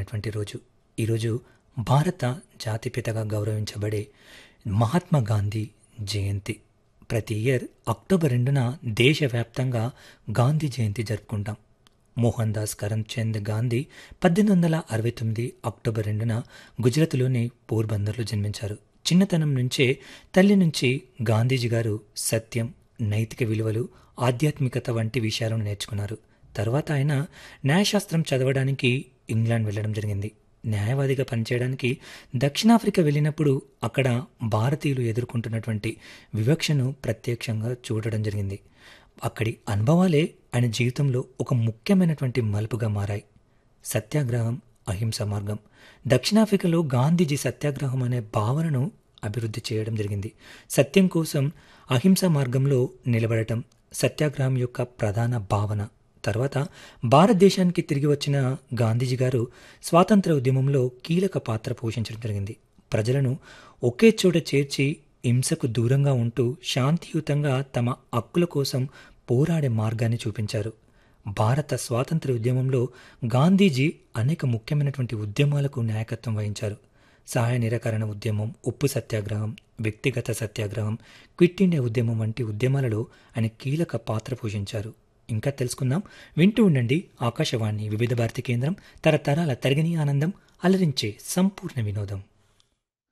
జరుపుకునేటువంటి రోజు ఈరోజు భారత జాతిపితగా గౌరవించబడే మహాత్మా గాంధీ జయంతి ప్రతి ఇయర్ అక్టోబర్ రెండున దేశవ్యాప్తంగా గాంధీ జయంతి జరుపుకుంటాం మోహన్ దాస్ కరమ్చంద్ గాంధీ పద్దెనిమిది వందల అరవై తొమ్మిది అక్టోబర్ రెండున గుజరాత్లోని పోర్బందర్లో జన్మించారు చిన్నతనం నుంచే తల్లి నుంచి గాంధీజీ గారు సత్యం నైతిక విలువలు ఆధ్యాత్మికత వంటి విషయాలను నేర్చుకున్నారు తర్వాత ఆయన న్యాయశాస్త్రం చదవడానికి ఇంగ్లాండ్ వెళ్ళడం జరిగింది న్యాయవాదిగా పనిచేయడానికి దక్షిణాఫ్రికా వెళ్ళినప్పుడు అక్కడ భారతీయులు ఎదుర్కొంటున్నటువంటి వివక్షను ప్రత్యక్షంగా చూడడం జరిగింది అక్కడి అనుభవాలే ఆయన జీవితంలో ఒక ముఖ్యమైనటువంటి మలుపుగా మారాయి సత్యాగ్రహం అహింస మార్గం దక్షిణాఫ్రికాలో గాంధీజీ సత్యాగ్రహం అనే భావనను అభివృద్ధి చేయడం జరిగింది సత్యం కోసం అహింస మార్గంలో నిలబడటం సత్యాగ్రహం యొక్క ప్రధాన భావన తర్వాత భారతదేశానికి తిరిగి వచ్చిన గాంధీజీ గారు స్వాతంత్ర ఉద్యమంలో కీలక పాత్ర పోషించడం జరిగింది ప్రజలను ఒకే చోట చేర్చి హింసకు దూరంగా ఉంటూ శాంతియుతంగా తమ హక్కుల కోసం పోరాడే మార్గాన్ని చూపించారు భారత స్వాతంత్ర ఉద్యమంలో గాంధీజీ అనేక ముఖ్యమైనటువంటి ఉద్యమాలకు నాయకత్వం వహించారు సహాయ నిరాకరణ ఉద్యమం ఉప్పు సత్యాగ్రహం వ్యక్తిగత సత్యాగ్రహం క్విట్ ఇండియా ఉద్యమం వంటి ఉద్యమాలలో ఆయన కీలక పాత్ర పోషించారు ఇంకా తెలుసుకుందాం వింటూ ఉండండి ఆకాశవాణి వివిధ భారతి కేంద్రం తరతరాల తరగని ఆనందం అలరించే సంపూర్ణ వినోదం